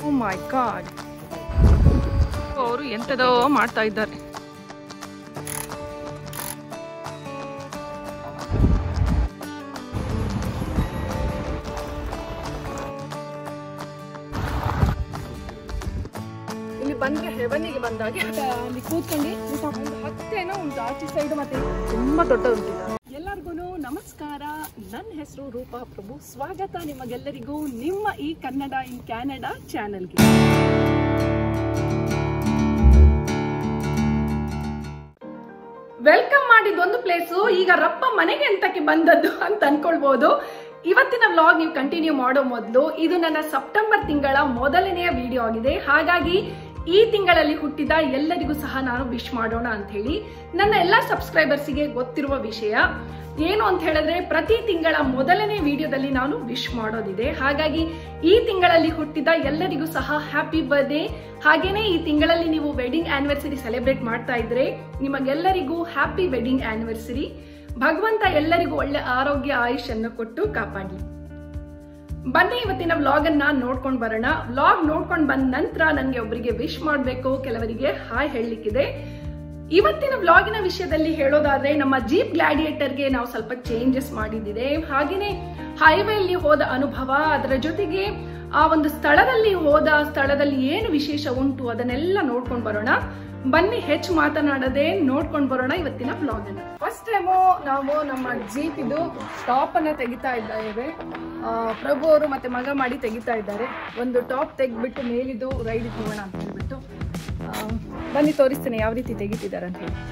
ಓ ಮೈ god ಅವರು ಎಂಥದೋ ಮಾಡ್ತಾ ಇದ್ದಾರೆ ಇಲ್ಲಿ ಬಂದ್ರೆ ಹೆವನಿಗೆ ಬಂದಾಗೆ ಅಲ್ಲಿ ಕೂತ್ಕೊಂಡು ಊಟ ಒಂದು ಹತ್ತೇನೋ ಉಂಟು ಆಚೆ ಸೈಡ್ ಮತ್ತೆ ತುಂಬಾ ದೊಡ್ಡ ಉಂಟು ಎಲ್ಲರಿಗೂ ನಮಸ್ಕಾರ ನನ್ನ ಹೆಸರು ರೂಪಾ ಪ್ರಭು ಸ್ವಾಗತ ನಿಮಗೆಲ್ಲರಿಗೂ ನಿಮ್ಮ ಈ ಕನ್ನಡ ಇನ್ ಕ್ಯಾನಡಾ ಚಾನೆಲ್ಗೆ ವೆಲ್ಕಮ್ ಮಾಡಿದ್ದೊಂದು ಪ್ಲೇಸು ಈಗ ರಪ್ಪ ಮನೆಗೆ ಎಂತಕ್ಕೆ ಬಂದದ್ದು ಅಂತ ಅನ್ಕೊಳ್ಬಹುದು ಇವತ್ತಿನ ವ್ಲಾಗ್ ನೀವು ಕಂಟಿನ್ಯೂ ಮಾಡೋ ಮೊದಲು ಇದು ನನ್ನ ಸೆಪ್ಟೆಂಬರ್ ತಿಂಗಳ ಮೊದಲನೆಯ ವಿಡಿಯೋ ಆಗಿದೆ ಹಾಗಾಗಿ ಈ ತಿಂಗಳಲ್ಲಿ ಹುಟ್ಟಿದ ಎಲ್ಲರಿಗೂ ಸಹ ನಾನು ವಿಶ್ ಮಾಡೋಣ ಅಂತ ಹೇಳಿ ನನ್ನ ಎಲ್ಲ ಸಬ್ಸ್ಕ್ರೈಬರ್ಸಿಗೆ ಗೊತ್ತಿರುವ ವಿಷಯ ಏನು ಅಂತ ಹೇಳಿದ್ರೆ ಪ್ರತಿ ತಿಂಗಳ ಮೊದಲನೇ ವಿಡಿಯೋದಲ್ಲಿ ನಾನು ವಿಶ್ ಮಾಡೋದಿದೆ ಹಾಗಾಗಿ ಈ ತಿಂಗಳಲ್ಲಿ ಹುಟ್ಟಿದ ಎಲ್ಲರಿಗೂ ಸಹ ಹ್ಯಾಪಿ ಬರ್ಡೇ ಹಾಗೇನೆ ಈ ತಿಂಗಳಲ್ಲಿ ನೀವು ವೆಡ್ಡಿಂಗ್ ಆನಿವರ್ಸರಿ ಸೆಲೆಬ್ರೇಟ್ ಮಾಡ್ತಾ ಇದ್ರೆ ನಿಮಗೆಲ್ಲರಿಗೂ ಹ್ಯಾಪಿ ವೆಡ್ಡಿಂಗ್ ಆನಿವರ್ಸರಿ ಭಗವಂತ ಎಲ್ಲರಿಗೂ ಒಳ್ಳೆ ಆರೋಗ್ಯ ಆಯುಷ್ ಅನ್ನು ಕೊಟ್ಟು ಕಾಪಾಡಲಿ ಬನ್ನಿ ಇವತ್ತಿನ ವ್ಲಾಗ್ ಅನ್ನ ನೋಡ್ಕೊಂಡು ಬರೋಣ ವ್ಲಾಗ್ ನೋಡ್ಕೊಂಡು ಬಂದ ನಂತರ ನನಗೆ ಒಬ್ಬರಿಗೆ ವಿಶ್ ಮಾಡಬೇಕು ಕೆಲವರಿಗೆ ಹಾಯ್ ಹೇಳಲಿಕ್ಕಿದೆ ಇವತ್ತಿನ ವ್ಲಾಗಿನ ವಿಷಯದಲ್ಲಿ ಹೇಳೋದಾದ್ರೆ ನಮ್ಮ ಜೀಪ್ ಗ್ಲಾಡಿಯೇಟರ್ಗೆ ನಾವು ಸ್ವಲ್ಪ ಚೇಂಜಸ್ ಮಾಡಿದ್ದಿದೆ ಹಾಗೇನೆ ಹೈವೇಲಿ ಹೋದ ಅನುಭವ ಅದರ ಜೊತೆಗೆ ಆ ಒಂದು ಸ್ಥಳದಲ್ಲಿ ಹೋದ ಸ್ಥಳದಲ್ಲಿ ಏನು ವಿಶೇಷ ಉಂಟು ಅದನ್ನೆಲ್ಲ ನೋಡ್ಕೊಂಡು ಬರೋಣ ಬನ್ನಿ ಹೆಚ್ಚು ಮಾತನಾಡದೆ ನೋಡ್ಕೊಂಡು ಬರೋಣ ಇವತ್ತಿನ ವ್ಲಾಗ್ ಅನ್ನ ಫಸ್ಟ್ ಟೈಮು ನಾವು ನಮ್ಮ ಜೀಪ್ ಇದು ಟಾಪ್ ಅನ್ನ ತೆಗಿತಾ ಇದ್ದೇವೆ ಆ, ಪ್ರಭು ಅವರು ಮತ್ತೆ ಮಗ ಮಾಡಿ ತೆಗಿತಾ ಇದ್ದಾರೆ ಒಂದು ಟಾಪ್ ತೆಗ್ದ್ಬಿಟ್ಟು ಮೇಲಿದು ರೈಡ್ ಹೋಗೋಣ ಅಂತ ಹೇಳ್ಬಿಟ್ಟು ಆ, ಬನ್ನಿ ತೋರಿಸ್ತೇನೆ ಯಾವ ರೀತಿ ತೆಗಿತಿದ್ದಾರೆ ಅಂತ ಹೇಳಿ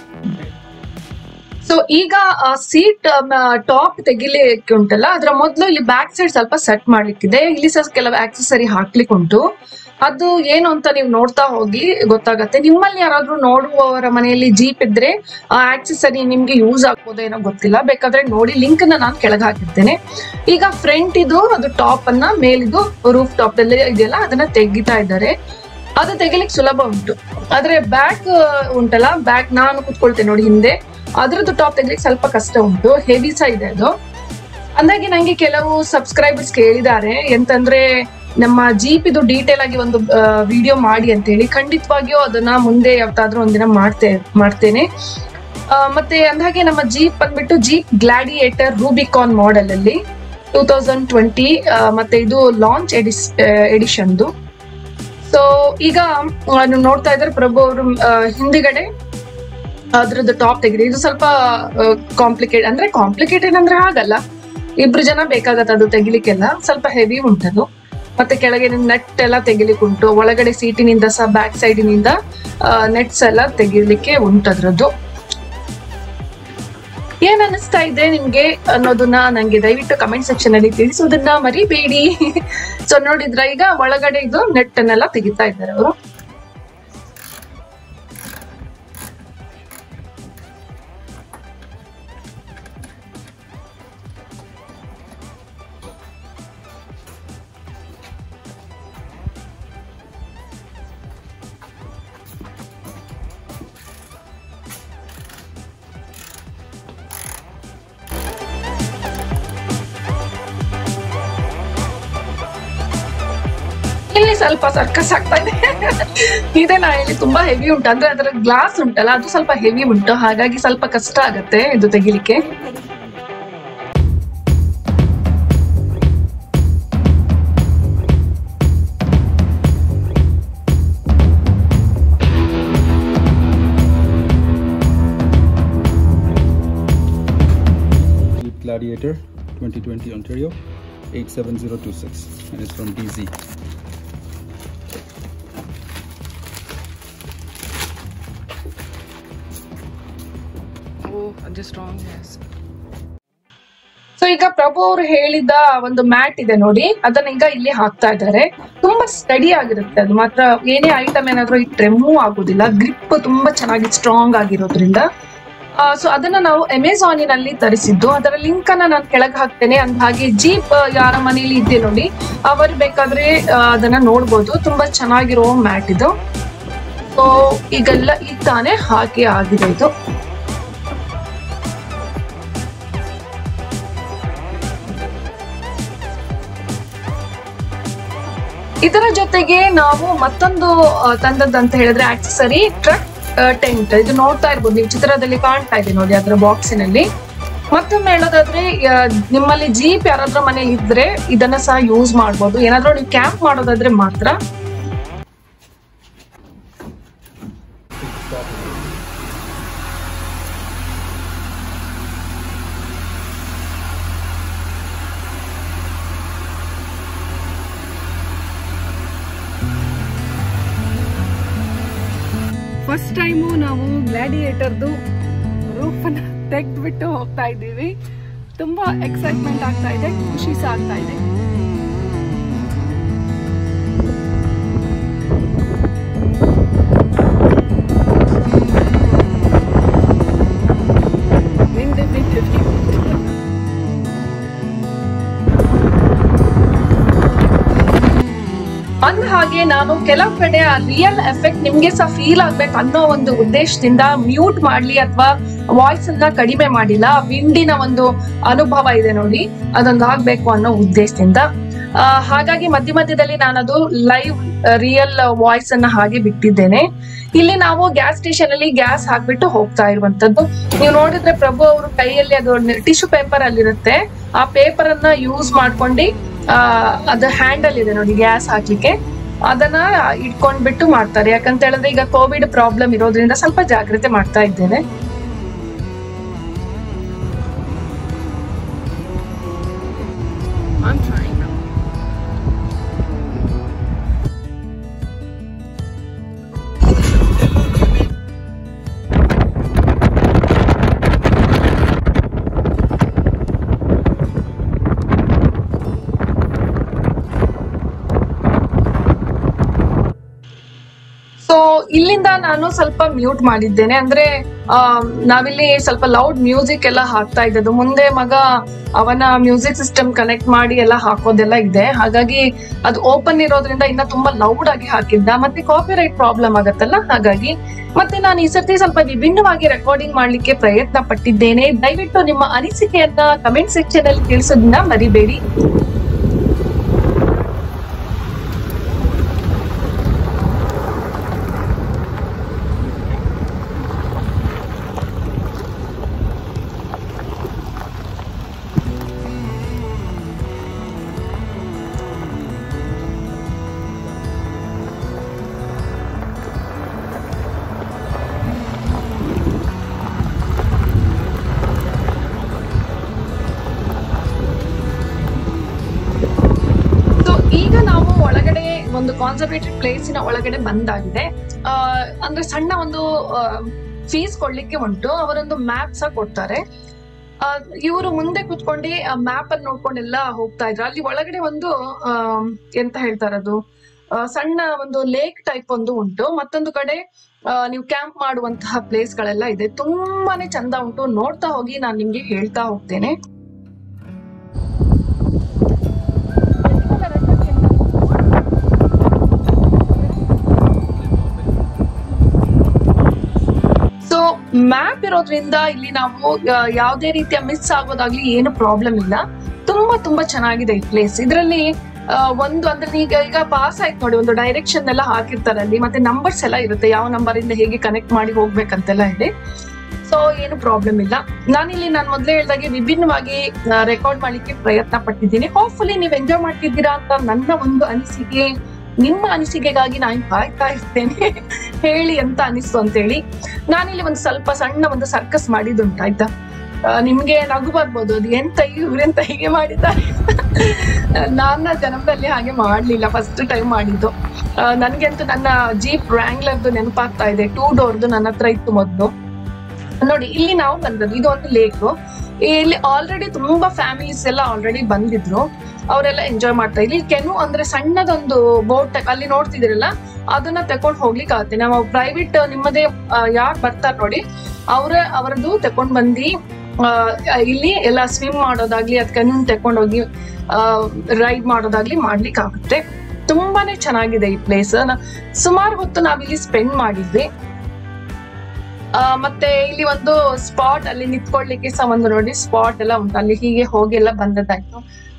ಸೊ ಈಗ ಸೀಟ್ ಟಾಪ್ ತೆಗಿಲಿಕ್ಕೆ ಉಂಟಲ್ಲ ಅದರ ಮೊದಲು ಇಲ್ಲಿ ಬ್ಯಾಕ್ ಸೈಡ್ ಸ್ವಲ್ಪ ಸೆಟ್ ಮಾಡ್ಲಿಕ್ಕಿದೆ ಇಲ್ಲಿ ಸಹ ಕೆಲವು ಆಕ್ಸೆಸರಿ ಹಾಕ್ಲಿಕ್ಕೆ ಉಂಟು ಅದು ಏನು ಅಂತ ನೀವು ನೋಡ್ತಾ ಹೋಗಿ ಗೊತ್ತಾಗತ್ತೆ ನಿಮ್ಮಲ್ಲಿ ಯಾರಾದ್ರೂ ನೋಡುವವರ ಮನೆಯಲ್ಲಿ ಜೀಪ್ ಇದ್ರೆ ಆ ಆಕ್ಸೆಸರಿ ನಿಮ್ಗೆ ಯೂಸ್ ಆಗ್ಬೋದೇನೋ ಗೊತ್ತಿಲ್ಲ ಬೇಕಾದ್ರೆ ನೋಡಿ ಲಿಂಕ್ ನ ನಾನು ಕೆಳಗೆ ಹಾಕಿರ್ತೇನೆ ಈಗ ಫ್ರಂಟ್ ಇದು ಅದು ಟಾಪ್ ಅನ್ನ ಮೇಲಿದು ರೂಫ್ ಟಾಪ್ ಎಲ್ಲ ಇದೆಯಲ್ಲ ಅದನ್ನ ತೆಗಿತಾ ಇದ್ದಾರೆ ಅದು ತೆಗಿಲಿಕ್ಕೆ ಸುಲಭ ಉಂಟು ಆದ್ರೆ ಬ್ಯಾಕ್ ಉಂಟಲ್ಲ ಬ್ಯಾಕ್ ನಾನು ಕುತ್ಕೊಳ್ತೇನೆ ನೋಡಿ ಹಿಂದೆ ಅದ್ರದ್ದು ಟಾಪ್ ತೆಗಿಲಿಕ್ಕೆ ಸ್ವಲ್ಪ ಕಷ್ಟ ಉಂಟು ಹೆವಿ ಸಹ ಇದೆ ಅದು ಅಂದಾಗೆ ನಂಗೆ ಕೆಲವು ಸಬ್ಸ್ಕ್ರೈಬರ್ಸ್ ಕೇಳಿದ್ದಾರೆ ಎಂತಂದ್ರೆ ನಮ್ಮ ಜೀಪ್ ಇದು ಡೀಟೇಲ್ ಆಗಿ ಒಂದು ವಿಡಿಯೋ ಮಾಡಿ ಅಂತ ಹೇಳಿ ಖಂಡಿತವಾಗಿಯೂ ಅದನ್ನ ಮುಂದೆ ಯಾವತ್ತಾದ್ರೂ ಒಂದಿನ ಮಾಡ್ತೇ ಮಾಡ್ತೇನೆ ಆ, ಮತ್ತೆ ಅಂದಾಗೆ ನಮ್ಮ ಜೀಪ್ ಬಂದ್ಬಿಟ್ಟು ಜೀಪ್ ಗ್ಲಾಡಿಯೇಟರ್ ರೂಬಿಕಾನ್ ಮಾಡೆಲ್ ಅಲ್ಲಿ ಟೂ ತೌಸಂಡ್ ಟ್ವೆಂಟಿ ಮತ್ತೆ ಇದು ಲಾಂಚ್ ಎಡಿಸ್ ಎಡಿಷನ್ದು ಸೊ ಈಗ ಆ, ನೀವು ನೋಡ್ತಾ ಇದ್ರೆ ಪ್ರಭು ಅವರು ಹಿಂದಿಗಡೆ ಅದ್ರದ್ದು ಟಾಪ್ ತೆಗಿದೆ ಇದು ಸ್ವಲ್ಪ ಕಾಂಪ್ಲಿಕೇಟ್ ಅಂದ್ರೆ ಕಾಂಪ್ಲಿಕೇಟೆಡ್ ಅಂದ್ರೆ ಹಾಗಲ್ಲ ಇಬ್ರು ಜನ ಬೇಕಾಗತ್ತೆ ಅದು ತೆಗಿಲಿಕ್ಕೆಲ್ಲ ಸ್ವಲ್ಪ ಹೆವಿ ಉಂಟದು ಮತ್ತೆ ಕೆಳಗೆ ನೆಟ್ ಎಲ್ಲ ತೆಗಿಲಿಕ್ಕೆ ಉಂಟು ಒಳಗಡೆ ಸೀಟಿನಿಂದ ಸಹ ಬ್ಯಾಕ್ ಸೈಡಿನಿಂದ ನೆಟ್ಸ್ ಎಲ್ಲ ತೆಗಿಲಿಕ್ಕೆ ಉಂಟು ಅದ್ರದ್ದು ಏನ್ ಅನಿಸ್ತಾ ಇದೆ ನಿಮ್ಗೆ ಅನ್ನೋದನ್ನ ನಂಗೆ ದಯವಿಟ್ಟು ಕಮೆಂಟ್ ಸೆಕ್ಷನ್ ಅಲ್ಲಿ ತಿಳಿಸೋದನ್ನ ಮರಿಬೇಡಿ ಸೊ ನೋಡಿದ್ರ ಈಗ ಒಳಗಡೆ ಇದು ನೆಟ್ ಅನ್ನೆಲ್ಲ ತೆಗಿತಾ ಇದ್ದಾರೆ ಅವರು ಇಲ್ಲಿ ಸ್ವಲ್ಪ ಸರ್ಕಸ್ ಆಗ್ತಾ ಇದೆ ಇದೆ ನಾ ಹೇಳಿ ತುಂಬಾ ಹೆವಿ ಉಂಟು ಅಂದ್ರೆ ಅದರ ಗ್ಲಾಸ್ ಉಂಟಲ್ಲ ಅದು ಸ್ವಲ್ಪ ಹೆವಿ ಉಂಟು ಹಾಗಾಗಿ ಸ್ವಲ್ಪ ಕಷ್ಟ ಆಗತ್ತೆ ಇದು ತೆಗಿಲಿಕ್ಕೆ Jeep Gladiator 2020 Ontario 87026 and it's from DZ. ಓ ಅದು ಸ್ಟ್ರಾಂಗ್ ಸೊ ಈಗ ಪ್ರಭು ಅವರು ಹೇಳಿದ ಒಂದು ಮ್ಯಾಟ್ ಇದೆ ನೋಡಿ ಅದನ್ನ ಈಗ ಇಲ್ಲಿ ಹಾಕ್ತಾ ಇದ್ದಾರೆ ತುಂಬಾ ಸ್ಟಡಿ ಆಗಿರುತ್ತೆ ಅದು ಮಾತ್ರ ಏನೇ ಐಟಮ್ ಏನಾದ್ರೂ ಇಟ್ರೆ ಮೂವ್ ಆಗುದಿಲ್ಲ ಗ್ರಿಪ್ ತುಂಬಾ ಚೆನ್ನಾಗಿ ಸ್ಟ್ರಾಂಗ್ ಆಗಿರೋದ್ರಿಂದ ಸೊ ಅದನ್ನ ನಾವು ಅಮೆಝಾನಿನಲ್ಲಿ ತರಿಸಿದ್ದು ಅದರ ಲಿಂಕ್ ಅನ್ನ ನಾನು ಕೆಳಗೆ ಹಾಕ್ತೇನೆ ಅಂದ ಹಾಗೆ ಜೀಪ್ ಯಾರ ಮನೆಯಲ್ಲಿ ಇದೆ ನೋಡಿ ಅವರು ಬೇಕಾದ್ರೆ ಆ, ಅದನ್ನ ನೋಡ್ಬೋದು ತುಂಬಾ ಚೆನ್ನಾಗಿರೋ ಮ್ಯಾಟ್ ಇದು ಸೊ ಈಗೆಲ್ಲ ಈಗ ತಾನೇ ಹಾಕಿ ಆಗಿದೆ ಇದು ಇದರ ಜೊತೆಗೆ ನಾವು ಮತ್ತೊಂದು ಆ, ತಂದದ್ದು ಅಂತ ಹೇಳಿದ್ರೆ ಆಕ್ಸೆಸರಿ ಟ್ರಕ್ ಟೆಂಟ್ ಇದು ನೋಡ್ತಾ ಇರ್ಬೋದು ನೀವು ಚಿತ್ರದಲ್ಲಿ ಕಾಣ್ತಾ ಇದೆ ನೋಡಿ ಅದರ ಬಾಕ್ಸಿನಲ್ಲಿ ಮತ್ತೊಮ್ಮೆ ಹೇಳೋದಾದ್ರೆ ಆ, ನಿಮ್ಮಲ್ಲಿ ಜೀಪ್ ಯಾರಾದ್ರೂ ಮನೇಲಿ ಇದ್ರೆ ಇದನ್ನ ಸಹ ಯೂಸ್ ಮಾಡ್ಬೋದು ಏನಾದ್ರೂ ನೀವು ಕ್ಯಾಂಪ್ ಮಾಡೋದಾದ್ರೆ ಮಾತ್ರ ಫಸ್ಟ್ ಟೈಮು ನಾವು ಗ್ಲಾಡಿಯೇಟರ್ದು ರೂಫನ್ನ ತೆಗೆದ್ಬಿಟ್ಟು ಹೋಗ್ತಾ ಇದ್ದೀವಿ ತುಂಬಾ ಎಕ್ಸೈಟ್ಮೆಂಟ್ ಆಗ್ತಾ ಇದೆ ಖುಷಿ ಸಹ ಆಗ್ತಾ ಇದೆ Wind, wind, wind, wind. ಅಂದ ಹಾಗೆ ನಾನು ಕೆಲವು ಕಡೆ ಆ ರಿಯಲ್ ಎಫೆಕ್ಟ್ ನಿಮ್ಗೆ ಸಹ ಫೀಲ್ ಆಗ್ಬೇಕು ಅನ್ನೋ ಒಂದು ಉದ್ದೇಶದಿಂದ ಮ್ಯೂಟ್ ಮಾಡ್ಲಿ ಅಥವಾ ವಾಯ್ಸ್ ಅನ್ನ ಕಡಿಮೆ ಮಾಡಿಲ್ಲ ವಿಂಡಿನ ಒಂದು ಅನುಭವ ಇದೆ ನೋಡಿ ಅದೊಂದು ಆಗ್ಬೇಕು ಅನ್ನೋ ಉದ್ದೇಶದಿಂದ ಆ, ಹಾಗಾಗಿ ಮಧ್ಯ ಮಧ್ಯದಲ್ಲಿ ನಾನದು ಲೈವ್ ರಿಯಲ್ ವಾಯ್ಸ್ ಅನ್ನ ಹಾಗೆ ಬಿಟ್ಟಿದ್ದೇನೆ ಇಲ್ಲಿ ನಾವು ಗ್ಯಾಸ್ ಸ್ಟೇಷನ್ ಅಲ್ಲಿ ಗ್ಯಾಸ್ ಹಾಕ್ಬಿಟ್ಟು ಹೋಗ್ತಾ ಇರುವಂತದ್ದು ನೀವು ನೋಡಿದ್ರೆ ಪ್ರಭು ಅವರು ಕೈಯಲ್ಲಿ ಅದು ಟಿಶ್ಯೂ ಪೇಪರ್ ಅಲ್ಲಿರುತ್ತೆ ಆ ಪೇಪರ್ ಅನ್ನ ಯೂಸ್ ಮಾಡ್ಕೊಂಡು ಆ ಅದು ಹ್ಯಾಂಡಲ್ ಇದೆ ನೋಡಿ ಗ್ಯಾಸ್ ಹಾಕ್ಲಿಕ್ಕೆ ಅದನ್ನ ಇಟ್ಕೊಂಡ್ಬಿಟ್ಟು ಮಾಡ್ತಾರೆ ಯಾಕಂತ ಹೇಳಿದ್ರೆ ಈಗ ಕೋವಿಡ್ ಪ್ರಾಬ್ಲಮ್ ಇರೋದ್ರಿಂದ ಸ್ವಲ್ಪ ಜಾಗ್ರತೆ ಮಾಡ್ತಾ ಇದ್ದೇನೆ I'm trying now. ಸೊ ಇಲ್ಲಿಂದ ನಾನು ಸ್ವಲ್ಪ ಮ್ಯೂಟ್ ಮಾಡಿದ್ದೇನೆ ಅಂದ್ರೆ ಆ, ನಾವಿಲ್ಲಿ ಸ್ವಲ್ಪ ಲೌಡ್ ಮ್ಯೂಸಿಕ್ ಎಲ್ಲ ಹಾಕ್ತಾ ಇದ್ದದ್ದು ಮುಂದೆ ಮಗ ಅವನ ಮ್ಯೂಸಿಕ್ ಸಿಸ್ಟಮ್ ಕನೆಕ್ಟ್ ಮಾಡಿ ಎಲ್ಲ ಹಾಕೋದೆಲ್ಲ ಇದೆ ಹಾಗಾಗಿ ಅದು ಓಪನ್ ಇರೋದ್ರಿಂದ ಇನ್ನ ತುಂಬಾ ಲೌಡ್ ಆಗಿ ಹಾಕಿದ್ದ ಮತ್ತೆ ಕಾಪಿ ರೈಟ್ ಪ್ರಾಬ್ಲಮ್ ಆಗತ್ತಲ್ಲ ಹಾಗಾಗಿ ಮತ್ತೆ ನಾನು ಈ ಸರ್ತಿ ಸ್ವಲ್ಪ ವಿಭಿನ್ನವಾಗಿ ರೆಕಾರ್ಡಿಂಗ್ ಮಾಡ್ಲಿಕ್ಕೆ ಪ್ರಯತ್ನ ಪಟ್ಟಿದ್ದೇನೆ ದಯವಿಟ್ಟು ನಿಮ್ಮ ಅನಿಸಿಕೆಯನ್ನ ಕಮೆಂಟ್ ಸೆಕ್ಷನ್ ಅಲ್ಲಿ ತಿಳಿಸೋದನ್ನ ಮರಿಬೇಡಿ ಸೊ ಈಗ ನಾವು ಒಳಗಡೆ ಒಂದು ಕಾನ್ಸರ್ವೇಟೆಡ್ ಪ್ಲೇಸಿನ ಒಳಗಡೆ ಬಂದಾಗಿದೆ ಆ, ಅಂದ್ರೆ ಸಣ್ಣ ಒಂದು ಫೀಸ್ ಕೊಡ್ಲಿಕ್ಕೆ ಉಂಟು ಅವರೊಂದು ಮ್ಯಾಪ್ ಸಹ ಕೊಡ್ತಾರೆ ಇವರು ಮುಂದೆ ಕುತ್ಕೊಂಡು ಆ ಮ್ಯಾಪ್ ಅಲ್ಲಿ ನೋಡ್ಕೊಂಡೆಲ್ಲ ಹೋಗ್ತಾ ಇದ್ರು ಅಲ್ಲಿ ಒಳಗಡೆ ಒಂದು ಆ, ಎಂತ ಹೇಳ್ತಾರದು ಆ, ಸಣ್ಣ ಒಂದು ಲೇಕ್ ಟೈಪ್ ಒಂದು ಉಂಟು ಮತ್ತೊಂದು ಕಡೆ ಆ, ನೀವು ಕ್ಯಾಂಪ್ ಮಾಡುವಂತಹ ಪ್ಲೇಸ್ ಗಳೆಲ್ಲ ಇದೆ ತುಂಬಾನೇ ಚಂದ ಉಂಟು ನೋಡ್ತಾ ಹೋಗಿ ನಾನು ನಿಮ್ಗೆ ಹೇಳ್ತಾ ಹೋಗ್ತೇನೆ ಸೊ ಮ್ಯಾಪ್ ಇರೋದ್ರಿಂದ ಇಲ್ಲಿ ನಾವು ಆ, ಯಾವುದೇ ರೀತಿಯ ಮಿಸ್ ಆಗೋದಾಗ್ಲಿ ಏನು ಪ್ರಾಬ್ಲಮ್ ಇಲ್ಲ ತುಂಬಾ ತುಂಬಾ ಚೆನ್ನಾಗಿದೆ ಈ ಪ್ಲೇಸ್ ಇದರಲ್ಲಿ ಒಂದು ಅಂದ್ರೆ ಈಗ ಈಗ ಪಾಸ್ ಆಯ್ತು ನೋಡಿ ಒಂದು ಡೈರೆಕ್ಷನ್ ಎಲ್ಲ ಹಾಕಿರ್ತಾರೆ ಅಲ್ಲಿ ಮತ್ತೆ ನಂಬರ್ಸ್ ಎಲ್ಲ ಇರುತ್ತೆ ಯಾವ ನಂಬರ್ ಇಂದ ಹೇಗೆ ಕನೆಕ್ಟ್ ಮಾಡಿ ಹೋಗ್ಬೇಕಂತೆಲ್ಲ ಇದೆ ಸೊ ಏನು ಪ್ರಾಬ್ಲಮ್ ಇಲ್ಲ ನಾನಿಲ್ಲಿ ನಾನು ಮೊದಲೇ ಹೇಳ್ದಾಗೆ ವಿಭಿನ್ನವಾಗಿ ರೆಕಾರ್ಡ್ ಮಾಡ್ಲಿಕ್ಕೆ ಪ್ರಯತ್ನ ಪಟ್ಟಿದ್ದೀನಿ ಹೋಪ್ಫುಲಿ ನೀವು ಎಂಜಾಯ್ ಮಾಡ್ತಿದ್ದೀರಾ ಅಂತ ನನ್ನ ಒಂದು ಅನಿಸಿಕೆ ನಿಮ್ಮ ಅನಿಸಿಕೆಗಾಗಿ ನಾನು ಕಾಯ್ತಾ ಇರ್ತೇನೆ ಹೇಳಿ ಅಂತ ಅನಿಸ್ತು ಅಂತ ಹೇಳಿ ನಾನಿಲ್ಲಿ ಒಂದು ಸ್ವಲ್ಪ ಸಣ್ಣ ಒಂದು ಸರ್ಕಸ್ ಮಾಡಿದ್ದುಂಟು ಆಯ್ತಾ ಆ, ನಿಮ್ಗೆ ನಗು ಬರ್ಬೋದು ಅದು ಎಂತ ಇವ್ರೆಂತ ಹೀಗೆ ಮಾಡಿದ್ದಾರೆ ನನ್ನ ಜನ್ಮದಲ್ಲಿ ಹಾಗೆ ಮಾಡ್ಲಿಲ್ಲ ಫಸ್ಟ್ ಟೈಮ್ ಮಾಡಿದ್ದು ಆ, ನನ್ಗಂತೂ ನನ್ನ ಜೀಪ್ ವ್ರ್ಯಾಂಗ್ಲರ್ದು ನೆನಪಾಗ್ತಾ ಇದೆ ಟೂ ಡೋರ್ದು ನನ್ನ ಹತ್ರ ಇತ್ತು ಮೊದ್ಲು ನೋಡಿ ಇಲ್ಲಿ ನಾವು ಬಂದದ್ದು ಇದು ಒಂದು ಲೇಕ್ ಇಲ್ಲಿ ಆಲ್ರೆಡಿ ತುಂಬಾ ಫ್ಯಾಮಿಲೀಸ್ ಎಲ್ಲ ಆಲ್ರೆಡಿ ಬಂದಿದ್ರು ಅವರೆಲ್ಲ ಎಂಜಾಯ್ ಮಾಡ್ತಾ ಇಲ್ಲಿ ಕೆನು ಅಂದ್ರೆ ಸಣ್ಣದೊಂದು ಬೋಟ್ ಅಲ್ಲಿ ನೋಡ್ತಿದಿರಲ್ಲ ಅದನ್ನ ತಕೊಂಡ್ ಹೋಗ್ಲಿಕ್ಕೆ ಆಗುತ್ತೆ ನಾವು ಪ್ರೈವೇಟ್ ನಿಮ್ಮದೇ ಯಾರು ಬರ್ತಾರ ನೋಡಿ ಅವ್ರ ಅವರದ್ದು ತಕೊಂಡ್ ಬಂದು ಆ, ಇಲ್ಲಿ ಎಲ್ಲ ಸ್ವಿಮ್ ಮಾಡೋದಾಗ್ಲಿ ಅದ್ ಕೆನು ತಕೊಂಡ್ ಹೋಗಿ ರೈಡ್ ಮಾಡೋದಾಗ್ಲಿ ಮಾಡ್ಲಿಕ್ಕೆ ಆಗುತ್ತೆ ತುಂಬಾನೇ ಚೆನ್ನಾಗಿದೆ ಈ ಪ್ಲೇಸ್ ಸುಮಾರು ಹೊತ್ತು ನಾವಿಲ್ಲಿ ಸ್ಪೆಂಡ್ ಮಾಡಿದ್ವಿ ಆ, ಮತ್ತೆ ಇಲ್ಲಿ ಒಂದು ಸ್ಪಾಟ್ ಅಲ್ಲಿ ನಿಂತ್ಕೊಳ್ಳಿಕ್ಕೆ ಸಹ ಒಂದು ನೋಡಿ ಸ್ಪಾಟ್ ಎಲ್ಲ ಉಂಟು ಅಲ್ಲಿ ಹೀಗೆ ಹೋಗಿ ಎಲ್ಲ ಬಂದದ್ದಾಯ್ತು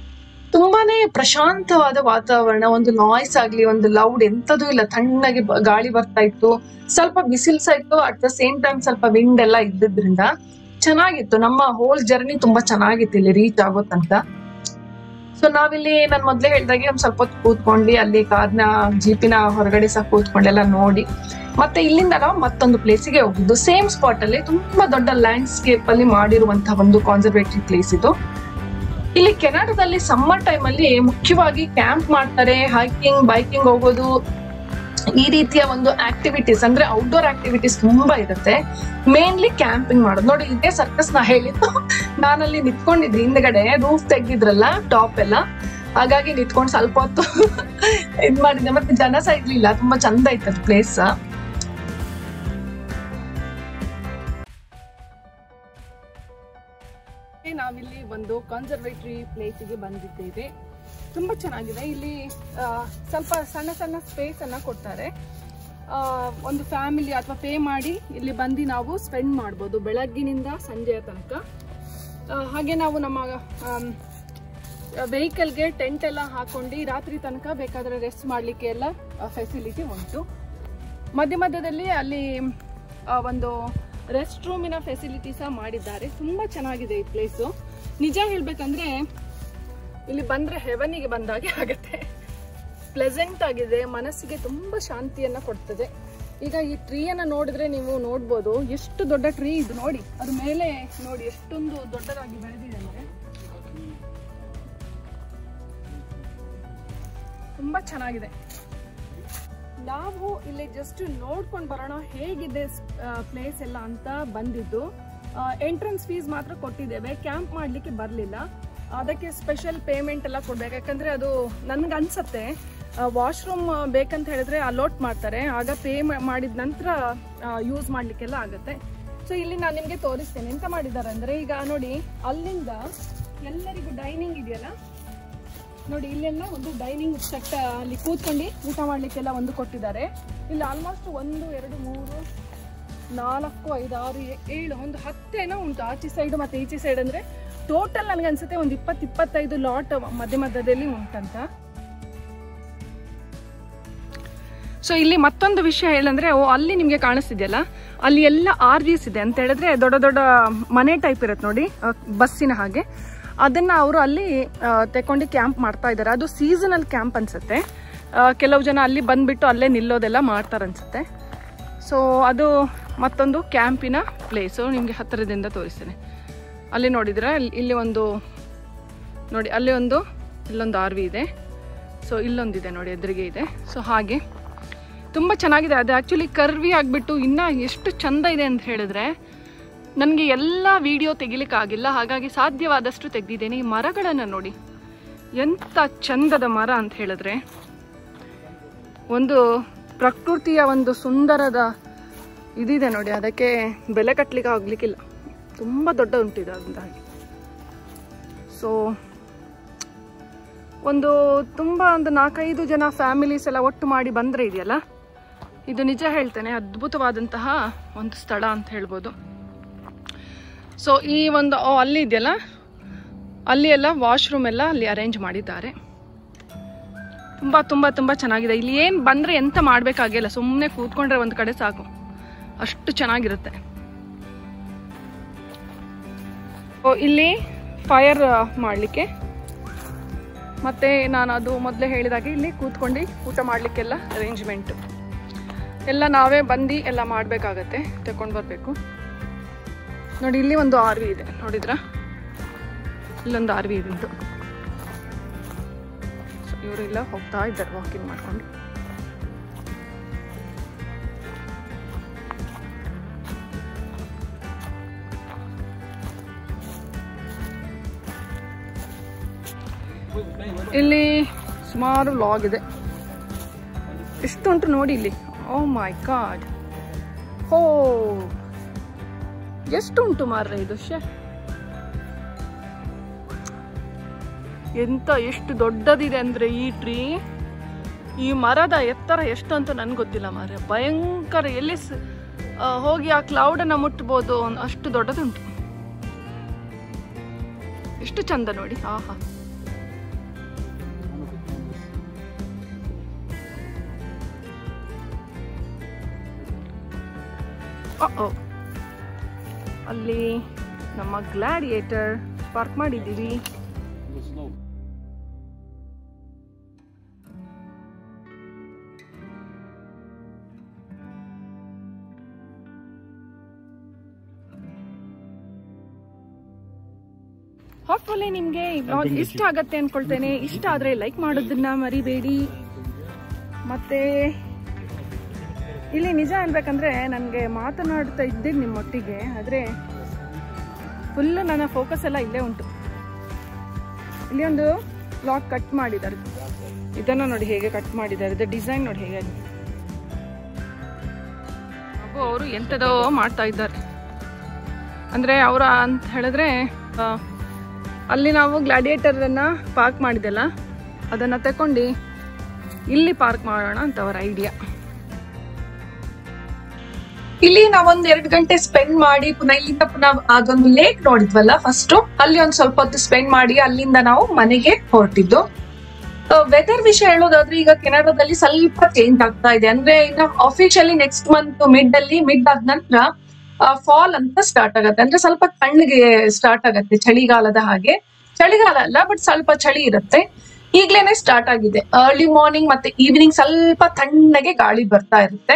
ತುಂಬಾನೇ ಪ್ರಶಾಂತವಾದ ವಾತಾವರಣ ಒಂದು ನಾಯ್ಸ್ ಆಗ್ಲಿ ಒಂದು ಲೌಡ್ ಎಂತದೂ ಇಲ್ಲ ತಣ್ಣಗೆ ಬ- ಗಾಳಿ ಬರ್ತಾ ಇತ್ತು ಸ್ವಲ್ಪ ಬಿಸಿಲ್ಸ ಇತ್ತು ಅಟ್ ದ ಸೇಮ್ ಟೈಮ್ ಸ್ವಲ್ಪ ವಿಂಡ್ ಎಲ್ಲ ಇದ್ದಿದ್ರಿಂದ ಚೆನ್ನಾಗಿತ್ತು ನಮ್ಮ ಹೋಲ್ ಜರ್ನಿ ತುಂಬಾ ಚೆನ್ನಾಗಿತ್ತು ಇಲ್ಲಿ ರೀಚ್ ಆಗೋ ತನಕ ಸೊ ನಾವಿಲ್ಲಿ ನಾನು ಮೊದ್ಲೇ ಹೇಳ್ದಾಗೆ ಒಂದ್ ಸ್ವಲ್ಪ ಹೊತ್ತು ಕೂತ್ಕೊಂಡು ಅಲ್ಲಿ ಕಾರ್ನ ಜೀಪಿನ ಹೊರಗಡೆ ಸಹ ಕೂತ್ಕೊಂಡೆಲ್ಲ ನೋಡಿ ಮತ್ತೆ ಇಲ್ಲಿಂದ ನಾವು ಮತ್ತೊಂದು ಪ್ಲೇಸಿಗೆ ಹೋಗಿದ್ದು ಸೇಮ್ ಸ್ಪಾಟ್ ಅಲ್ಲಿ ತುಂಬಾ ದೊಡ್ಡ ಲ್ಯಾಂಡ್ಸ್ಕೇಪ್ ಅಲ್ಲಿ ಮಾಡಿರುವಂತಹ ಒಂದು ಕಾನ್ಸರ್ವೇಟರಿ ಪ್ಲೇಸ್ ಇದು ಇಲ್ಲಿ ಕೆನಡಾದಲ್ಲಿ ಸಮ್ಮರ್ ಟೈಮ್ ಅಲ್ಲಿ ಮುಖ್ಯವಾಗಿ ಕ್ಯಾಂಪ್ ಮಾಡ್ತಾರೆ ಹೈಕಿಂಗ್ ಬೈಕಿಂಗ್ ಹೋಗೋದು ಈ ರೀತಿಯ ಒಂದು ಆಕ್ಟಿವಿಟೀಸ್ ಅಂದ್ರೆ ಔಟ್ಡೋರ್ ಆಕ್ಟಿವಿಟೀಸ್ ತುಂಬಾ ಇರುತ್ತೆ ಮೇನ್ಲಿ ಕ್ಯಾಂಪಿಂಗ್ ಮಾಡೋದು ನೋಡಿ ಇದೇ ಸರ್ಕಸ್ ನಾ ಹೇಳಿದ್ದು ನಾನಲ್ಲಿ ನಿಂತ್ಕೊಂಡಿದ್ದೆ ಹಿಂದ್ಗಡೆ ರೂಫ್ ತೆಗ್ದಿದ್ರಲ್ಲ ಟಾಪ್ ಎಲ್ಲ ಹಾಗಾಗಿ ನಿಂತ್ಕೊಂಡು ಸ್ವಲ್ಪ ಹೊತ್ತು ಇದ್ ಮಾಡಿದ್ದೆ ಮತ್ತೆ ಜನ ಸಹ ಇರ್ಲಿಲ್ಲ ತುಂಬಾ ಚಂದ ಇತ್ತು ಅದು ಪ್ಲೇಸ್ ನಾವಿಲ್ಲಿ ಒಂದು ಕನ್ಸರ್ವೇಟರಿ ಪ್ಲೇಸಿಗೆ ಬಂದಿದ್ದೇವೆ ತುಂಬಾ ಚೆನ್ನಾಗಿದೆ ಇಲ್ಲಿ ಆ, ಸ್ವಲ್ಪ ಸಣ್ಣ ಸಣ್ಣ ಸ್ಪೇಸ್ ಅನ್ನ ಕೊಡ್ತಾರೆ ಆ, ಒಂದು ಫ್ಯಾಮಿಲಿ ಅಥವಾ ಪೇ ಮಾಡಿ ಇಲ್ಲಿ ಬಂದು ನಾವು ಸ್ಪೆಂಡ್ ಮಾಡ್ಬೋದು ಬೆಳಗ್ಗಿನಿಂದ ಸಂಜೆಯ ತನಕ ಆ, ಹಾಗೆ ನಾವು ನಮ್ಮ ವೆಹಿಕಲ್ಗೆ ಟೆಂಟ್ ಎಲ್ಲ ಹಾಕೊಂಡು ರಾತ್ರಿ ತನಕ ಬೇಕಾದ್ರೆ ರೆಸ್ಟ್ ಮಾಡಲಿಕ್ಕೆ ಎಲ್ಲ ಫೆಸಿಲಿಟಿ ಉಂಟು ಮಧ್ಯ ಮಧ್ಯದಲ್ಲಿ ಅಲ್ಲಿ ಆ, ಒಂದು ರೆಸ್ಟ್ ರೂಮಿನ ಫೆಸಿಲಿಟಿ ಸಹ ಮಾಡಿದ್ದಾರೆ ತುಂಬಾ ಚೆನ್ನಾಗಿದೆ ಈ ಪ್ಲೇಸು ನಿಜ ಹೇಳ್ಬೇಕಂದ್ರೆ ಇಲ್ಲಿ ಬಂದ್ರೆ ಹೆವನಿಗೆ ಬಂದಾಗೆ ಆಗತ್ತೆ ಪ್ಲೆಸೆಂಟ್ ಆಗಿದೆ ಮನಸ್ಸಿಗೆ ತುಂಬಾ ಶಾಂತಿಯನ್ನ ಕೊಡ್ತದೆ ಈಗ ಈ ಟ್ರೀಯನ್ನ ನೋಡಿದ್ರೆ ನೀವು ನೋಡ್ಬೋದು ಎಷ್ಟು ದೊಡ್ಡ ಟ್ರೀ ಇದು ನೋಡಿ ಅದ್ರ ಮೇಲೆ ನೋಡಿ ಎಷ್ಟೊಂದು ದೊಡ್ಡದಾಗಿ ಬೆಳೆದಿದೆ ಅಂದ್ರೆ ತುಂಬಾ ಚೆನ್ನಾಗಿದೆ ನಾವು ಇಲ್ಲಿ ಜಸ್ಟ್ ನೋಡ್ಕೊಂಡು ಬರೋಣ ಹೇಗಿದೆ ಪ್ಲೇಸ್ ಎಲ್ಲ ಅಂತ ಬಂದಿದ್ದು ಎಂಟ್ರೆನ್ಸ್ ಫೀಸ್ ಮಾತ್ರ ಕೊಟ್ಟಿದ್ದೇವೆ ಕ್ಯಾಂಪ್ ಮಾಡಲಿಕ್ಕೆ ಬರಲಿಲ್ಲ ಅದಕ್ಕೆ ಸ್ಪೆಷಲ್ ಪೇಮೆಂಟ್ ಎಲ್ಲ ಕೊಡ್ಬೇಕು ಯಾಕಂದ್ರೆ ಅದು ನನ್ಗೆ ಅನ್ಸತ್ತೆ ವಾಶ್ರೂಮ್ ಬೇಕಂತ ಹೇಳಿದ್ರೆ ಅಲೋಟ್ ಮಾಡ್ತಾರೆ ಆಗ ಪೇ ಮಾಡಿದ ನಂತರ ಯೂಸ್ ಮಾಡಲಿಕ್ಕೆಲ್ಲ ಆಗುತ್ತೆ ಸೊ ಇಲ್ಲಿ ನಾನು ನಿಮಗೆ ತೋರಿಸ್ತೇನೆ ಎಂತ ಮಾಡಿದ್ದಾರೆ ಅಂದ್ರೆ ಈಗ ನೋಡಿ ಅಲ್ಲಿಂದ ಎಲ್ಲರಿಗೂ ಡೈನಿಂಗ್ ಇದೆಯಲ್ಲ ನೋಡಿ ಇಲ್ಲೆಲ್ಲ ಒಂದು ಡೈನಿಂಗ್ ಸೆಟ್ ಅಲ್ಲಿ ಕೂತ್ಕೊಂಡು ಊಟ ಮಾಡ್ಲಿಕ್ಕೆಲ್ಲ ಒಂದು ಕೊಟ್ಟಿದ್ದಾರೆ ಇಲ್ಲಿ ಆಲ್ಮೋಸ್ಟ್ ಒಂದು ಎರಡು ಮೂರು ನಾಲ್ಕು ಐದು ಆರು ಏ- ಏಳು ಒಂದು ಹತ್ತೇನೋ ಉಂಟು ಆಚೆ ಸೈಡ್ ಮತ್ತೆ ಈಚೆ ಸೈಡ್ ಅಂದ್ರೆ ಟೋಟಲ್ ನನಗೆ ಅನ್ಸುತ್ತೆ ಒಂದು ಇಪ್ಪತ್ತು ಇಪ್ಪತ್ತೈದು ಲಾಟ್ ಮಧ್ಯ ಮಧ್ಯದಲ್ಲಿ ಉಂಟಂತ ಸೊ ಇಲ್ಲಿ ಮತ್ತೊಂದು ವಿಷಯ ಹೇಳಂದ್ರೆ ಓ ಅಲ್ಲಿ ನಿಮಗೆ ಕಾಣಿಸ್ತಿದೆಯಲ್ಲ ಅಲ್ಲಿ ಎಲ್ಲ ಆರ್ ವಿಸ್ ಇದೆ ಅಂತ ಹೇಳಿದ್ರೆ ದೊಡ್ಡ ದೊಡ್ಡ ಮನೆ ಟೈಪ್ ಇರುತ್ತೆ ನೋಡಿ ಆ, ಬಸ್ಸಿನ ಹಾಗೆ ಅದನ್ನ ಅವರು ಅಲ್ಲಿ ಆ, ತೆಕೊಂಡು ಕ್ಯಾಂಪ್ ಮಾಡ್ತಾ ಇದ್ದಾರೆ ಅದು ಸೀಸನಲ್ ಕ್ಯಾಂಪ್ ಅನ್ಸುತ್ತೆ ಆ, ಕೆಲವು ಜನ ಅಲ್ಲಿ ಬಂದ್ಬಿಟ್ಟು ಅಲ್ಲೇ ನಿಲ್ಲೋದೆಲ್ಲ ಮಾಡ್ತಾರೆ ಅನ್ಸುತ್ತೆ ಸೊ ಅದು ಮತ್ತೊಂದು ಕ್ಯಾಂಪಿನ ಪ್ಲೇಸು ನಿಮಗೆ ಹತ್ತಿರದಿಂದ ತೋರಿಸ್ತೇನೆ ಅಲ್ಲಿ ನೋಡಿದ್ರೆ ಇಲ್ಲಿ ಒಂದು ನೋಡಿ ಅಲ್ಲಿ ಒಂದು ಇಲ್ಲೊಂದು ಆರ್ ವಿ ಇದೆ ಸೊ ಇಲ್ಲೊಂದಿದೆ ನೋಡಿ ಎದುರಿಗೆ ಇದೆ ಸೊ ಹಾಗೆ ತುಂಬ ಚೆನ್ನಾಗಿದೆ ಅದು ಆ್ಯಕ್ಚುಲಿ ಕರ್ವಿ ಆಗಿಬಿಟ್ಟು ಇನ್ನೂ ಎಷ್ಟು ಚಂದ ಇದೆ ಅಂತ ಹೇಳಿದ್ರೆ ನನಗೆ ಎಲ್ಲ ವಿಡಿಯೋ ತೆಗಿಲಿಕ್ಕಾಗಿಲ್ಲ ಹಾಗಾಗಿ ಸಾಧ್ಯವಾದಷ್ಟು ತೆಗೆದಿದ್ದೇನೆ ಈ ಮರಗಳನ್ನು ನೋಡಿ ಎಂಥ ಚಂದದ ಮರ ಅಂತ ಹೇಳಿದ್ರೆ ಒಂದು ಪ್ರಕೃತಿಯ ಒಂದು ಸುಂದರದ ಇದಿದೆ ನೋಡಿ ಅದಕ್ಕೆ ಬೆಲೆ ಕಟ್ಟಲಿಕ್ಕೆ ಆಗ್ಲಿಕ್ಕಿಲ್ಲ ತುಂಬ ದೊಡ್ಡ ಉಂಟಿದೆ ಹಾಗೆ ಸೊ ಒಂದು ತುಂಬ ಒಂದು ನಾಲ್ಕೈದು ಜನ ಫ್ಯಾಮಿಲೀಸ್ ಎಲ್ಲ ಒಟ್ಟು ಮಾಡಿ ಬಂದರೆ ಇದೆಯಲ್ಲ ಇದು ನಿಜ ಹೇಳ್ತೇನೆ ಅದ್ಭುತವಾದಂತಹ ಒಂದು ಸ್ಥಳ ಅಂತ ಹೇಳ್ಬೋದು ಸೊ ಈ ಒಂದು ಓ, ಅಲ್ಲಿ ಇದೆಯಲ್ಲ ಅಲ್ಲಿ ಎಲ್ಲ ವಾಶ್ರೂಮ್ ಎಲ್ಲ ಅಲ್ಲಿ ಅರೇಂಜ್ ಮಾಡಿದ್ದಾರೆ ತುಂಬ ತುಂಬ ತುಂಬ ಚೆನ್ನಾಗಿದೆ ಇಲ್ಲಿ ಏನು ಬಂದರೆ ಎಂತ ಮಾಡಬೇಕಾಗಿಲ್ಲ ಸುಮ್ಮನೆ ಕೂತ್ಕೊಂಡ್ರೆ ಒಂದು ಕಡೆ ಸಾಕು ಅಷ್ಟು ಚೆನ್ನಾಗಿರುತ್ತೆ ಓ, ಇಲ್ಲಿ ಫೈರ್ ಮಾಡಲಿಕ್ಕೆ ಮತ್ತೆ ನಾನು ಅದು ಮೊದಲೇ ಹೇಳಿದಾಗೆ ಇಲ್ಲಿ ಕೂತ್ಕೊಂಡು ಊಟ ಮಾಡಲಿಕ್ಕೆಲ್ಲ ಅರೇಂಜ್ಮೆಂಟು ಎಲ್ಲ ನಾವೇ ಬಂದು ಎಲ್ಲ ಮಾಡಬೇಕಾಗತ್ತೆ ತಗೊಂಡು ಬರಬೇಕು ನೋಡಿ ಇಲ್ಲಿ ಒಂದು ಆರ್ ವಿ ಇದೆ ನೋಡಿದ್ರಾ ಇಲ್ಲೊಂದು ಆರ್ ವಿ ಇದೆ ಇದು ಇವರು ಇಲ್ಲ ಹೋಗ್ತಾ ಇದ್ದಾರೆ ವಾಕಿಂಗ್ ಮಾಡ್ಕೊಂಡು ಇಲ್ಲಿ ಸುಮಾರು ಲಾಗ್ ಇದೆ ಎಷ್ಟುಂಟು ನೋಡಿ ಇಲ್ಲಿ ಓ ಮೈ ಗಾಡ್ ಹೋ ಎಷ್ಟುಂಟು ಮಾರ್ರೆ ಇದು ಶೇ ಎಂತ ಎಷ್ಟು ದೊಡ್ಡದಿದೆ ಅಂದ್ರೆ ಈ ಟ್ರೀ ಈ ಮರದ ಎತ್ತರ ಎಷ್ಟು ಅಂತ ನನ್ಗೆ ಗೊತ್ತಿಲ್ಲ ಮಾರ್ರೆ ಭಯಂಕರ ಎಲ್ಲಿ ಸ- ಆ, ಹೋಗಿ ಆ ಕ್ಲೌಡನ್ನ ಮುಟ್ಬೋದು ಅನ್- ಅಷ್ಟು ದೊಡ್ಡದುಂಟು ಎಷ್ಟು ಚಂದ ನೋಡಿ ಆಹಾ ಅ-ಓ. ಅಲ್ಲಿ ನಮ್ಮ ಗ್ಲಾಡಿಯೇಟರ್ ಪಾರ್ಕ್ ಮಾಡಿದ್ದೀವಿ ಹಾಪ್ಫುಲ್ಲಿ ನಿಮಗೆ ಈ ಬ್ಲಾಗ್ ಇಷ್ಟ ಆಗತ್ತೆ ಅನ್ಕೊಳ್ತೇನೆ ಇಷ್ಟ ಆದರೆ ಲೈಕ್ ಮಾಡೋದನ್ನ ಮರಿಬೇಡಿ ಮತ್ತೆ ಇಲ್ಲಿ ನಿಜ ಅನ್ಬೇಕಂದ್ರೆ ನನಗೆ ಮಾತನಾಡ್ತಾ ಇದ್ದೀನಿ ನಿಮ್ಮೊಟ್ಟಿಗೆ ಆದರೆ ಫುಲ್ ನನ್ನ ಫೋಕಸ್ ಎಲ್ಲ ಇಲ್ಲೇ ಉಂಟು ಇಲ್ಲಿ ಒಂದು ಬ್ಲಾಗ್ ಕಟ್ ಮಾಡಿದ್ದಾರೆ ಇದನ್ನು ನೋಡಿ ಹೇಗೆ ಕಟ್ ಮಾಡಿದ್ದಾರೆ ಇದು ಡಿಸೈನ್ ನೋಡಿ ಹೇಗೆ ಹಾಗೂ ಅವರು ಎಂಥದೋ ಮಾಡ್ತಾ ಇದ್ದಾರೆ ಅಂದರೆ ಅವರ ಅಂತ ಹೇಳಿದ್ರೆ ಆ, ಅಲ್ಲಿ ನಾವು ಗ್ಲಾಡಿಯೇಟರನ್ನು ಪಾರ್ಕ್ ಮಾಡಿದೆಲ್ಲ ಅದನ್ನು ತಕೊಂಡು ಇಲ್ಲಿ ಪಾರ್ಕ್ ಮಾಡೋಣ ಅಂತ ಅವರ ಐಡಿಯಾ ಇಲ್ಲಿ ನಾವೊಂದ್ ಎರಡ್ ಗಂಟೆ ಸ್ಪೆಂಡ್ ಮಾಡಿ ಪುನಃ ಇಲ್ಲಿಂದ ಪುನಃ ಅದೊಂದು ಲೇಕ್ ನೋಡಿದ್ವಲ್ಲ ಫಸ್ಟ್ ಅಲ್ಲಿ ಒಂದ್ ಸ್ವಲ್ಪ ಹೊತ್ತು ಸ್ಪೆಂಡ್ ಮಾಡಿ ಅಲ್ಲಿಂದ ನಾವು ಮನೆಗೆ ಹೊರಟಿದ್ದು ವೆದರ್ ವಿಷಯ ಹೇಳೋದಾದ್ರೆ ಈಗ ಕೆನಡಾದಲ್ಲಿ ಸ್ವಲ್ಪ ಚೇಂಜ್ ಆಗ್ತಾ ಇದೆ ಅಂದ್ರೆ ಇನ್ನು ಅಫಿಷಿಯಲಿ ನೆಕ್ಸ್ಟ್ ಮಂತ್ ಮಿಡ್ ಅಲ್ಲಿ ಮಿಡ್ ಆದ ನಂತರ ಫಾಲ್ ಅಂತ ಸ್ಟಾರ್ಟ್ ಆಗತ್ತೆ ಅಂದ್ರೆ ಸ್ವಲ್ಪ ತಣ್ಣಗೆ ಸ್ಟಾರ್ಟ್ ಆಗತ್ತೆ ಚಳಿಗಾಲದ ಹಾಗೆ ಚಳಿಗಾಲ ಅಲ್ಲ ಬಟ್ ಸ್ವಲ್ಪ ಚಳಿ ಇರುತ್ತೆ ಈಗ್ಲೇನೆ ಸ್ಟಾರ್ಟ್ ಆಗಿದೆ ಅರ್ಲಿ ಮಾರ್ನಿಂಗ್ ಮತ್ತೆ ಈವ್ನಿಂಗ್ ಸ್ವಲ್ಪ ತಣ್ಣಗೆ ಗಾಳಿ ಬರ್ತಾ ಇರುತ್ತೆ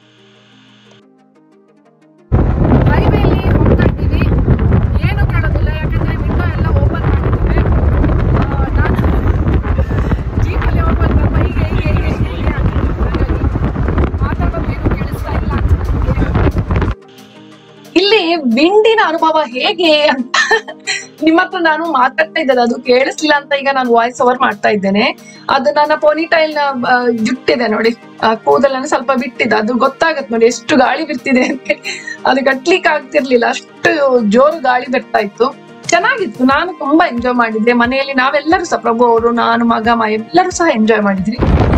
ಹೈವೇಲಿ ಹೋಗ್ತಾ ಇದ್ದೀವಿ ಏನು ಕಾಣೋದಿಲ್ಲ ಯಾಕಂದ್ರೆ ವಿಂಡೋ ಎಲ್ಲ ಓಪನ್ ಮಾಡಿದ್ದೀವಿ ಆ, ನಾನು ಜೀಪಲ್ಲಿ ಹೋಗುವಾಗ ಸ್ವಲ್ಪ ಹೀಗೆ ಹೀಗೆ ಹೀಗೆ ಹೀಗೆ ಆಗಿತ್ತು. ಹಾಗಾಗಿ ಮಾತಾಡೋದು ಏನು ಕೇಳಿಸ್ತಾ ಇಲ್ಲ ಅನ್ಸುತ್ತೆ ಇಲ್ಲಿ ವಿಂಡಿನ ಅನುಭವ ಹೇಗೆ ಅಂತ ನಿಮ್ಮ ಹತ್ರ ನಾನು ಮಾತಾಡ್ತಾ ಇದ್ದೆ ಅದು ಕೇಳಿಸ್ಲಿಲ್ಲ ಅಂತ ಈಗ ನಾನು ವಾಯ್ಸ್ ಓವರ್ ಮಾಡ್ತಾ ಇದ್ದೇನೆ ಅದು ನನ್ನ ಪೋನಿಟೈಲ್ ನ ಆ, ಜುಟ್ಟಿದೆ ನೋಡಿ ಆ ಕೂದಲನ್ನು ಸ್ವಲ್ಪ ಬಿಟ್ಟಿದೆ ಅದು ಗೊತ್ತಾಗತ್ತೆ ನೋಡಿ ಎಷ್ಟು ಗಾಳಿ ಬಿರ್ತಿದೆ ಅಂತ ಅದು ಕಟ್ಲಿಕ್ಕೆ ಆಗ್ತಿರ್ಲಿಲ್ಲ ಅಷ್ಟು ಜೋರು ಗಾಳಿ ಬರ್ತಾ ಇತ್ತು ಚೆನ್ನಾಗಿತ್ತು ನಾನು ತುಂಬಾ ಎಂಜಾಯ್ ಮಾಡಿದ್ದೆ ಮನೆಯಲ್ಲಿ ನಾವೆಲ್ಲರೂ ಸಹ ಪ್ರಭು ಅವರು ನಾನು ಮಗ ಮ ಎಲ್ಲರೂ ಸಹ ಎಂಜಾಯ್ ಮಾಡಿದ್ರಿ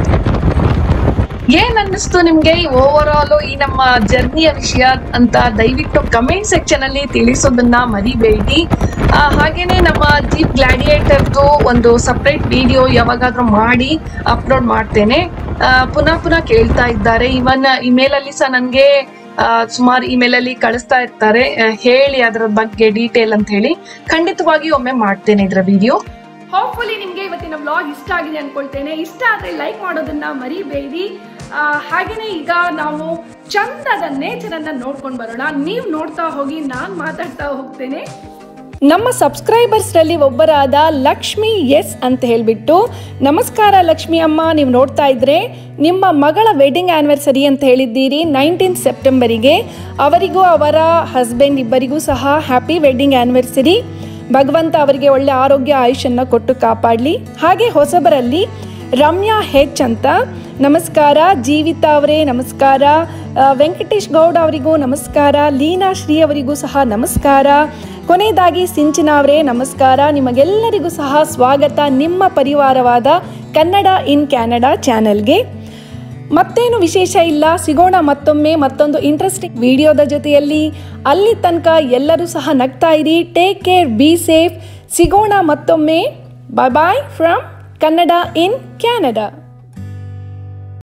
ಏನ್ ಅನ್ನಿಸ್ತು ನಿಮ್ಗೆ ಈ ಓವರ್ ಆಲ್ ಈ ನಮ್ಮ ಜರ್ನಿಯ ವಿಷಯ ಅಂತ ದಯವಿಟ್ಟು ಕಮೆಂಟ್ ಸೆಕ್ಷನ್ ಅಲ್ಲಿ ತಿಳಿಸೋದನ್ನ ಮರಿಬೇಡಿ ಆ, ಹಾಗೇನೆ ನಮ್ಮ ಜೀಪ್ ಗ್ಲಾಡಿಯೇಟರ್ದು ಒಂದು ಸಪ್ರೇಟ್ ವಿಡಿಯೋ ಯಾವಾಗಾದ್ರೂ ಮಾಡಿ ಅಪ್ಲೋಡ್ ಮಾಡ್ತೇನೆ ಆ, ಪುನಃ ಪುನಃ ಕೇಳ್ತಾ ಇದ್ದಾರೆ ಇವನ್ ಇಮೇಲ್ ಅಲ್ಲಿ ಸಹ ನನ್ಗೆ ಸುಮಾರು ಇಮೇಲ್ ಅಲ್ಲಿ ಕಳಿಸ್ತಾ ಇರ್ತಾರೆ ಆ, ಹೇಳಿ ಅದರ ಬಗ್ಗೆ ಡೀಟೇಲ್ ಅಂತ ಹೇಳಿ ಖಂಡಿತವಾಗಿ ಒಮ್ಮೆ ಮಾಡ್ತೇನೆ ಇದರ ವಿಡಿಯೋ ಹೋಪ್ಫುಲಿ ನಿಮಗೆ ಇವತ್ತಿನ ವ್ಲಾಗ್ ಇಷ್ಟ ಆಗಿದೆ ಅನ್ಕೊಳ್ತೇನೆ ಇಷ್ಟ ಆದ್ರೆ ಲೈಕ್ ಮಾಡೋದನ್ನ ಮರಿಬೇಡಿ ಆ, ಹಾಗೇನೆ ಈಗ ನಾವು ಚಂದದ ನೇಚರ್ ಅನ್ನ ನೋಡ್ಕೊಂಡು ಬರೋಣ ನೀವು ನೋಡ್ತಾ ಹೋಗಿ ನಾನ್ ಮಾತಾಡ್ತಾ ಹೋಗ್ತೇನೆ ನಮ್ಮ ಸಬ್ಸ್ಕ್ರೈಬರ್ಸ್ರಲ್ಲಿ ಒಬ್ಬರಾದ ಲಕ್ಷ್ಮಿ ಎಸ್ ಅಂತ ಹೇಳಿಬಿಟ್ಟು ನಮಸ್ಕಾರ ಲಕ್ಷ್ಮಿ ಅಮ್ಮ ನೀವು ನೋಡ್ತಾ ಇದ್ರೆ ನಿಮ್ಮ ಮಗಳ ವೆಡ್ಡಿಂಗ್ ಆ್ಯನಿವರ್ಸರಿ ಅಂತ ಹೇಳಿದ್ದೀರಿ ನೈನ್ಟೀನ್ ಸೆಪ್ಟೆಂಬರಿಗೆ ಅವರಿಗೂ ಅವರ ಹಸ್ಬೆಂಡ್ ಇಬ್ಬರಿಗೂ ಸಹ ಹ್ಯಾಪಿ ವೆಡ್ಡಿಂಗ್ ಆ್ಯನಿವರ್ಸರಿ ಭಗವಂತ ಅವರಿಗೆ ಒಳ್ಳೆ ಆರೋಗ್ಯ ಆಯುಷನ್ನು ಕೊಟ್ಟು ಕಾಪಾಡಲಿ ಹಾಗೆ ಹೊಸಬರಲ್ಲಿ ರಮ್ಯಾ ಹೆಚ್ ಅಂತ ನಮಸ್ಕಾರ ಜೀವಿತಾ ಅವರೇ ನಮಸ್ಕಾರ ಆ, ವೆಂಕಟೇಶ್ ಗೌಡ ಅವರಿಗೂ ನಮಸ್ಕಾರ ಲೀನಾ ಶ್ರೀ ಅವರಿಗೂ ಸಹ ನಮಸ್ಕಾರ ಕೊನೆಯದಾಗಿ ಸಿಂಚನ ಅವರೇ ನಮಸ್ಕಾರ ನಿಮಗೆಲ್ಲರಿಗೂ ಸಹ ಸ್ವಾಗತ ನಿಮ್ಮ ಪರಿವಾರವಾದ ಕನ್ನಡ ಇನ್ ಕ್ಯಾನಡಾ ಚಾನೆಲ್ಗೆ ಮತ್ತೇನು ವಿಶೇಷ ಇಲ್ಲ ಸಿಗೋಣ ಮತ್ತೊಮ್ಮೆ ಮತ್ತೊಂದು ಇಂಟ್ರೆಸ್ಟಿಂಗ್ ವಿಡಿಯೋದ ಜೊತೆಯಲ್ಲಿ ಅಲ್ಲಿ ತನಕ ಎಲ್ಲರೂ ಸಹ ನಗ್ತಾ ಇರಿ ಟೇಕ್ ಕೇರ್ ಬಿ ಸೇಫ್ ಸಿಗೋಣ ಮತ್ತೊಮ್ಮೆ bye bye from Kannada in Canada